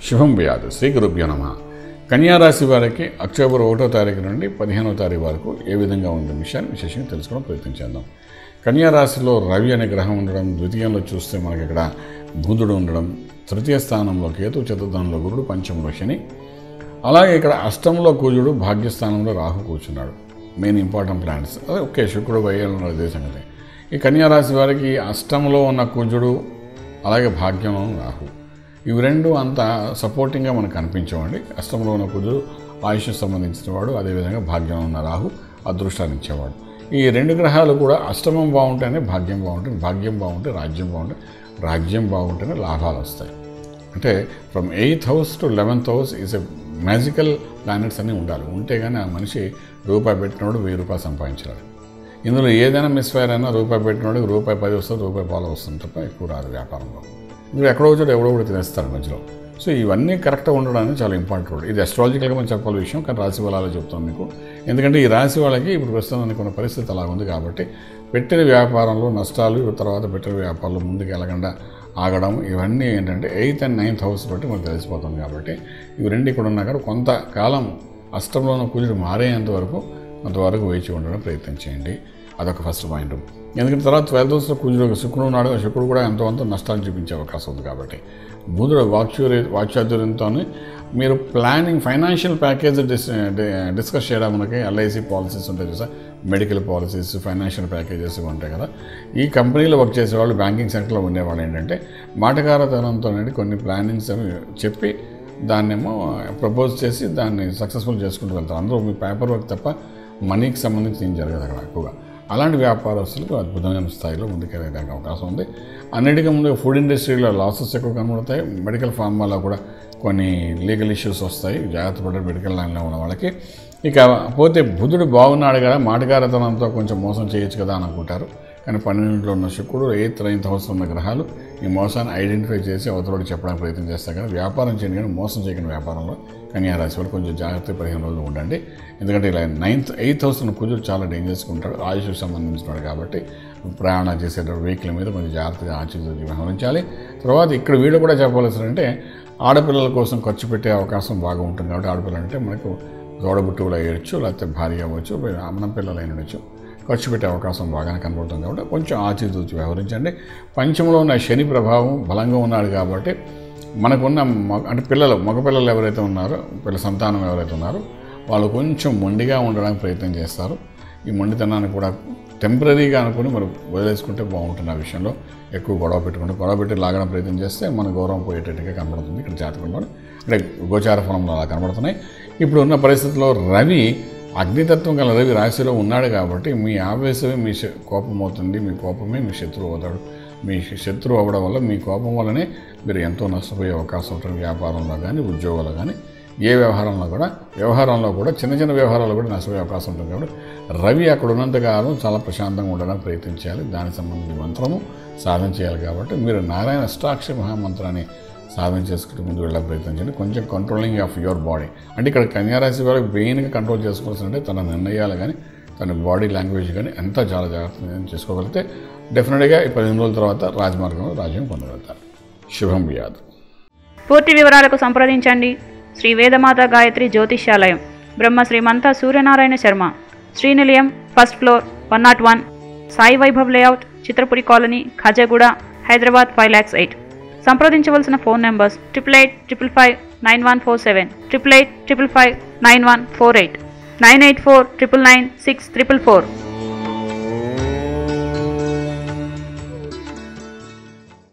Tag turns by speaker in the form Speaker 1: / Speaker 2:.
Speaker 1: శుభం వ్యాధు శ్రీ గురుభ్యో నమ కన్యారాశి వారికి అక్టోబర్ ఒకటో తారీఖు నుండి పదిహేనో తారీఖు వరకు ఏ విధంగా ఉంది విషయాన్ని విశేషంగా తెలుసుకోవడం ప్రయత్నం చేద్దాం కన్యారాశిలో రవి అనే గ్రహం ఉండడం ద్వితీయంలో చూస్తే మనకి ఇక్కడ బుధుడు ఉండడం తృతీయ స్థానంలో కేతు చతుర్థంలో గురుడు పంచమంలో శని అలాగే ఇక్కడ అష్టంలో కుజుడు భాగ్యస్థానంలో రాహు కూర్చున్నాడు మెయిన్ ఇంపార్టెంట్ ప్లానెట్స్ అదే ఓకే శుక్రుడు వయ్యాలన్న ఇదే సంగతి ఈ కన్యారాశి వారికి అష్టంలో ఉన్న కుజుడు అలాగే భాగ్యంలో ఉన్న రాహు ఇవి రెండు అంత సపోర్టింగ్గా మనకు కనిపించవండి అష్టంలో ఉన్న కుజుడు ఆయుష్ సంబంధించిన వాడు అదేవిధంగా భాగ్యంలో ఉన్న రాహు అదృష్టాన్ని ఇచ్చేవాడు ఈ రెండు గ్రహాలు కూడా అష్టమం బాగుంటేనే భాగ్యం బాగుంటుంది భాగ్యం బాగుంటే రాజ్యం బాగుంటే రాజ్యం బాగుంటేనే లాభాలు వస్తాయి అంటే from eighth house to eleventh house is a magical planets అన్నీ ఉండాలి ఉంటే కానీ ఆ మనిషి రూపాయి పెట్టినోడు వెయ్యి రూపాయలు సంపాదించలేడు ఇందులో ఏదైనా మిస్ఫైర్ అయినా రూపాయి పెట్టినోడికి రూపాయి పది వస్తుంది రూపాయి పాలు వస్తుంది తప్ప ఎక్కువ రాదు వ్యాపారంలో మీరు ఎక్కడో వచ్చాడు ఎవడో కూడా తినేస్తారు మధ్యలో సో ఇవన్నీ కరెక్ట్గా ఉండడానికి చాలా ఇంపార్టెంట్ రోడ్ ఇది అస్ట్రాలజికల్గా మనం చెప్పాలి విషయం కానీ రాశి వాళ్ళలో చెప్తాం మీకు ఎందుకంటే ఈ రాశి వాళ్ళకి ఇప్పుడు ప్రస్తుతం కొన్ని పరిస్థితి అలా ఉంది కాబట్టి పెట్టిన వ్యాపారంలో నష్టాలు తర్వాత పెట్టిన వ్యాపారంలో ముందుకు వెళ్ళకుండా ఆగడం ఇవన్నీ ఏంటంటే ఎయిత్ అండ్ నైన్త్ హౌస్ బట్టి మనకు తెలిసిపోతుంది కాబట్టి ఇవి రెండు ఇక్కడ ఉన్నా కూడా కొంతకాలం అష్టంలోనూ కుజుడు మారేంత వరకు అంతవరకు వేచి ఉండడం ప్రయత్నం చేయండి అదొక ఫస్ట్ పాయింట్ ఎందుకంటే తర్వాత ట్వెల్త్ హౌస్లో కుజుడు శుక్రుడు ఉన్నాడు ఆ శుక్రుడు కూడా ఎంతో అంత నష్టాలు చూపించే అవకాశం ఉంది కాబట్టి బుధుడు వాక్చూరి వాక్చాతుర్యంతో మీరు ప్లానింగ్ ఫైనాన్షియల్ ప్యాకేజ్ డిస్ డిస్కస్ చేయడం మనకి ఎల్ఐసి పాలసీస్ ఉంటాయి చూసా మెడికల్ పాలసీస్ ఫైనాన్షియల్ ప్యాకేజెస్ ఉంటాయి కదా ఈ కంపెనీలో వర్క్ చేసేవాళ్ళు బ్యాంకింగ్ సెక్టర్లో ఉండేవాళ్ళు ఏంటంటే మాటకారతనంతో కొన్ని ప్లానింగ్స్ అవి చెప్పి దాన్నేమో ప్రపోజ్ చేసి దాన్ని సక్సెస్ఫుల్ చేసుకుంటూ వెళ్తారు అందరూ మీ పేపర్ వర్క్ తప్ప మనీకి సంబంధించి ఏం జరగదు అక్కడ ఎక్కువగా అలాంటి వ్యాపారస్తులకు అద్భుతమైన స్థాయిలో ముందుకెళ్ళడానికి అవకాశం ఉంది అన్నిటికీ ముందు ఫుడ్ ఇండస్ట్రీలో లాసెస్ ఎక్కువ కనబడతాయి మెడికల్ ఫార్మాలో కూడా కొన్ని లీగల్ ఇష్యూస్ వస్తాయి జాగ్రత్త పడే మెడికల్ లైన్లో ఉన్న వాళ్ళకి ఇక పోతే బుధుడు బాగున్నాడు కదా మాటగారతనంతో కొంచెం మోసం చేయొచ్చు కదా అని అనుకుంటారు కానీ పన్నెండులో ఉన్న శుక్రుడు ఎయిత్ నైన్త్ హౌస్ ఉన్న గ్రహాలు ఈ మోసాన్ని ఐడెంటిఫై చేసి అవతలకి చెప్పడానికి ప్రయత్నం చేస్తారు కానీ వ్యాపారం చేయండి కానీ మోసం చేయకుండా వ్యాపారంలో కన్యా రాశి వాళ్ళు కొంచెం జాగ్రత్త పదిహేను రోజులు ఉండండి ఎందుకంటే ఇలా నైన్త్ ఎయిత్ హౌస్ ఉన్న కుజుడు చాలా డేంజర్స్గా ఉంటాడు ఆయుష్కి సంబంధించినాడు కాబట్టి ప్రయాణం చేసేటప్పుడు వెహికల్ మీద కొంచెం జాగ్రత్తగా ఆచితూచి వ్యవహరించాలి తర్వాత ఇక్కడ వీళ్ళు కూడా చెప్పవలసిన అంటే ఆడపిల్లల కోసం ఖర్చు పెట్టే అవకాశం బాగా ఉంటుంది కాబట్టి ఆడపిల్లలు అంటే మనకు తోడబుట్టువులు అయ్యొచ్చు లేకపోతే భార్య అవ్వచ్చు అమ్మ పిల్లలు అయినచ్చు ఖర్చు పెట్టే అవకాశం బాగానే కనబడుతుంది కాబట్టి కొంచెం ఆచితూచి వ్యవహరించండి పంచంలో ఉన్న శని ప్రభావం బలంగా ఉన్నాడు కాబట్టి మనకున్న మగ అంటే పిల్లలు మగపిల్లలు ఎవరైతే ఉన్నారో పిల్ల సంతానం ఎవరైతే ఉన్నారో వాళ్ళు కొంచెం మొండిగా ఉండడానికి ప్రయత్నం చేస్తారు ఈ మొండితనాన్ని కూడా టెంపరీగా అనుకుని మరి వదిలేసుకుంటే బాగుంటుంది ఆ విషయంలో ఎక్కువ గొడవ పెట్టుకుంటే గొడవ పెట్టి లాగడం ప్రయత్నం చేస్తే మన గౌరవం పోయేటట్టుగా కనబడుతుంది ఇక్కడ జాతకంలో అంటే గోచార ఫలంలో అలా కనబడుతున్నాయి ఇప్పుడు ఉన్న పరిస్థితుల్లో రవి అగ్నితత్వం గల రవి రాశిలో ఉన్నాడు కాబట్టి మీ ఆవేశమే మీ శ- కోపం అవుతుంది మీ కోపమే మీ శత్రువు అవుతాడు మీ శత్రువు అవ్వడం వల్ల మీ కోపం వల్లనే మీరు ఎంతో నష్టపోయే అవకాశం ఉంటుంది వ్యాపారంలో కానీ ఉద్యోగాల్లో కానీ ఏ వ్యవహారంలో కూడా వ్యవహారంలో కూడా చిన్న చిన్న వ్యవహారాలు కూడా నష్టపోయే అవకాశం ఉంటుంది కాబట్టి రవి అక్కడ ఉన్నంతకాలం చాలా ప్రశాంతంగా ఉండడానికి ప్రయత్నం చేయాలి దానికి సంబంధించిన మంత్రము సాధన చేయాలి కాబట్టి మీరు నారాయణ అష్టాక్షర మహామంత్రాన్ని సాధన చేసుకుంటూ ముందు వెళ్ళే ప్రయత్నం చేయండి కొంచెం కంట్రోలింగ్ ఆఫ్ యువర్ బాడీ అంటే ఇక్కడ కన్యారాశి వారికి మెయిన్గా కంట్రోల్ చేసుకోవాల్సి అంటే తన నిర్ణయాలు కానీ తన బాడీ లాంగ్వేజ్ కానీ ఎంత చాలా జాగ్రత్తగా చేసుకోగలిగితే డెఫినెట్గా ఈ పదిహేను రోజుల తర్వాత రాజమార్గంలో రాజ్యం పొందగలుగుతారు శుభం వ్యాధు
Speaker 2: పూర్తి వివరాలకు సంప్రదించండి Shri Vedamata Gayatri Jyotishyalayam Brahma Shrimantha Suryanarayana Sharma Srinilayam first floor one nought one Sai Vaibhav layout Chitrapuri colony Khajaguda Hyderabad five lakhs eight సంప్రదించవలసిన phone numbers triple eight triple five nine one four seven triple eight triple five nine one four eight nine eight four triple nine six triple four